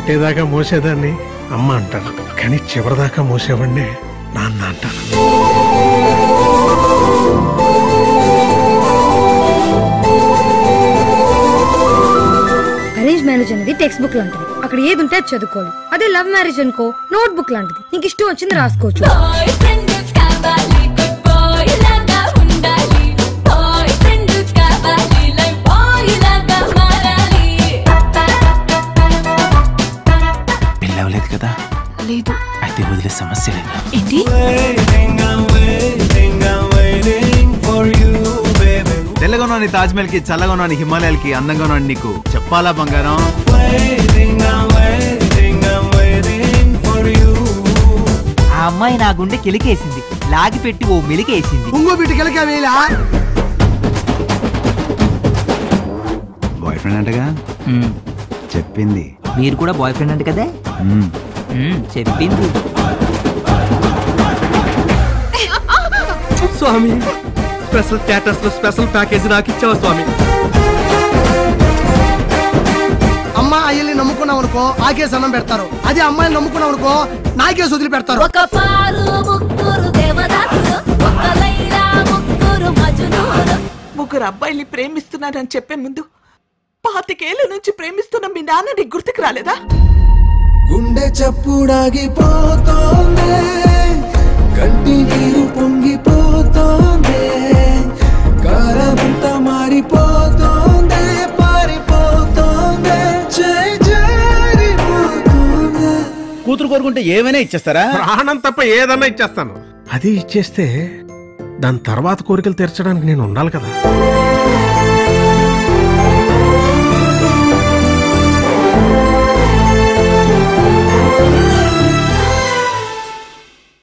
పుట్టేదాకా మోసేదాన్ని అమ్మ అంటాను కానీ చివరిదాకా మోసేవాడినే నాన్న అంటాను అరేంజ్ మ్యారేజ్ అనేది టెక్స్ట్ బుక్ లాంటిది అక్కడ ఏది ఉంటే అది చదువుకోవాలి అదే లవ్ మ్యారేజ్ అనుకో నోట్ బుక్ లాంటిది నీకు ఇష్టం వచ్చింది రాసుకోవచ్చు బాయ్ ఫ్రెండ్ కావాలి గుడ్ బాయ్ లాగా ఉండాలి బాయ్ ఫ్రెండ్ కావాలి లైఫ్ బాయ్ లాగా మారాలి పెళ్ళి అవ్వలేదు కదా లేదు అయితే వదిలే సమస్య లేదు ఏంటి తెల్లగా ఉన్నాను తాజ్ మహల్ కి చల్లగా ఉన్నాను హిమాలయాలకి అందంగా ఉన్నాను నీకు చెప్పాలా బంగారం ఆ అమ్మాయి నా గుండె కిలికేసింది లాగి పెట్టి ఓ మెలికేసింది ఇంకో బిడ్డ కెలకావేలా బాయ్ ఫ్రెండ్ అంటగా మ్మ్. చెప్పింది మీరు కూడా బాయ్ ఫ్రెండ్ అంట కదా మ్మ్. మ్మ్, చెప్పింది స్వామి స్పెషల్ స్టేటస్ లో స్పెషల్ ప్యాకేజీ నాకు ఇచ్చావు స్వామి అమ్మ అయ్యల్ని నమ్ముకున్నాం అనుకో ఆకేసి అన్నం పెడతారు అదే అమ్మాయిని నమ్ముకున్నాం అనుకో నాకేసి వదిలి పెడతారు ఒక పారు ముగ్గురు దేవదాసులు ఒక లైలా ముగ్గురు మజునూరు ముగ్గురు అబ్బాయిల్ని ప్రేమిస్తున్నానని చెప్పే ముందు పాతికేళ్ల నుంచి ప్రేమిస్తున్న మీ నాన్న నీకు గుర్తుకు రాలేదా గుండె చప్పుడాగిపోతోంది కంటి నీరు పొంగిపోతోంది కాలమంతా మారిపోతోంది పారిపోతోంది చేయి జారిపోతోంది కూతురు కోరుకుంటే ఏమైనా ఇచ్చేస్తారా ప్రాణం తప్ప ఏదన్నా ఇచ్చేస్తాను అది ఇచ్చేస్తే దాని తర్వాత కోరికలు తీర్చడానికి నేను ఉండాలి కదా